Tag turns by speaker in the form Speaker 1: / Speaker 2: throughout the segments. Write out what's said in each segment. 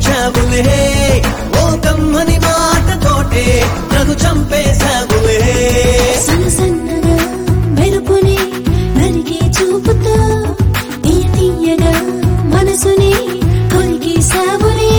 Speaker 1: తెప్పించావులే ఓ కమ్మని మాటతోటే నన్ను చంపేశావులే
Speaker 2: సన్న సన్నగా మెరుపుని నరిగే చూపుతో తీయ తీయగా మనసుని కొరికి సాగుని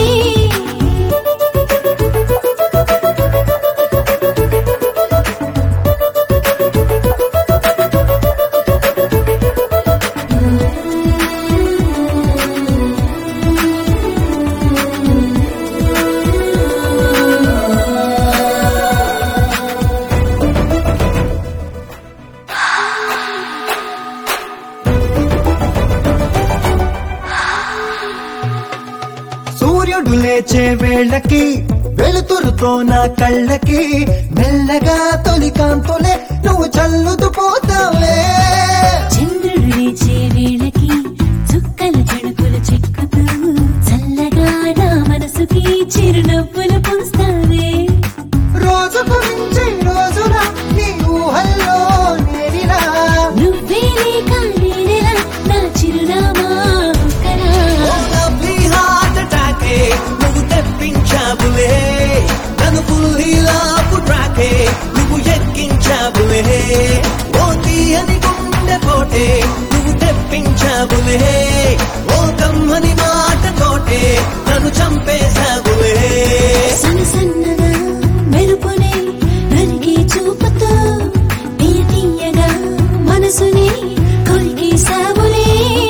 Speaker 3: సూర్యుడు లేచే వేళకి వెలుతురుతో నా కళ్ళకి మెల్లగా తొలి కాంతులే నువ్వు చల్లుతూ పోతావే
Speaker 2: చంద్రుడు లేచే వేళకి చుక్కల జడుకులు చిక్కుతూ చల్లగా నా మనసుకి చిరునవ్వులు పూస్తావే
Speaker 3: రోజుకు మించి రోజున నీ ఊహల్లో నేనిలా
Speaker 2: నువ్వే లేక నేనెలా నా చిరునామా ఒక్కరా
Speaker 1: ఓ లవ్లీ హార్ట్ అటాకే నువ్వు తెప్పించావులే నన్ను పుల్లీలాపు ట్రాకే నువ్వు ఎక్కించావులే ఓ తీయని గుండె పోటే నువ్వు తెప్పించావులే ఓ కమ్మని మాటతోటే నన్ను చంపేశావులే
Speaker 2: సన్న సన్నగా మెరుపుని నరికే చూపుతో తీయ తీయగా మనసుని కొరికి సాగులే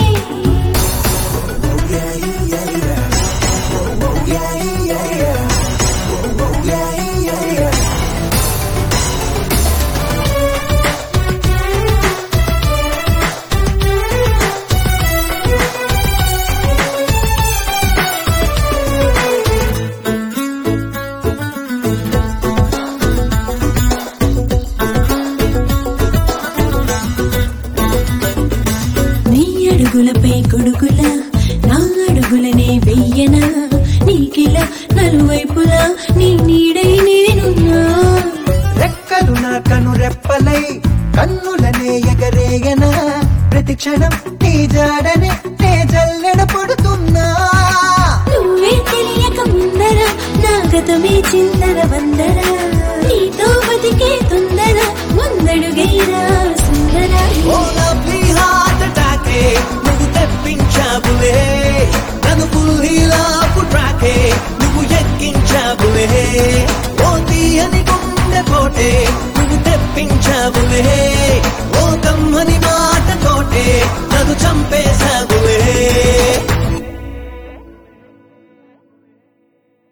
Speaker 2: నీ అడుగులపై కొడుకులా నా అడుగులనే వెయ్యనా నీకిలా నలువైపులా నీ నీడై నేనున్నా
Speaker 3: రెక్కలు నా కను రెప్పలై కన్నులనే ఎగరేయనా ప్రతి క్షణం నీ జాడనే నే జల్లెడ పడుతున్నా
Speaker 2: నువ్వే తెలియక ముందర నా గతమే చిందర వందర నీతో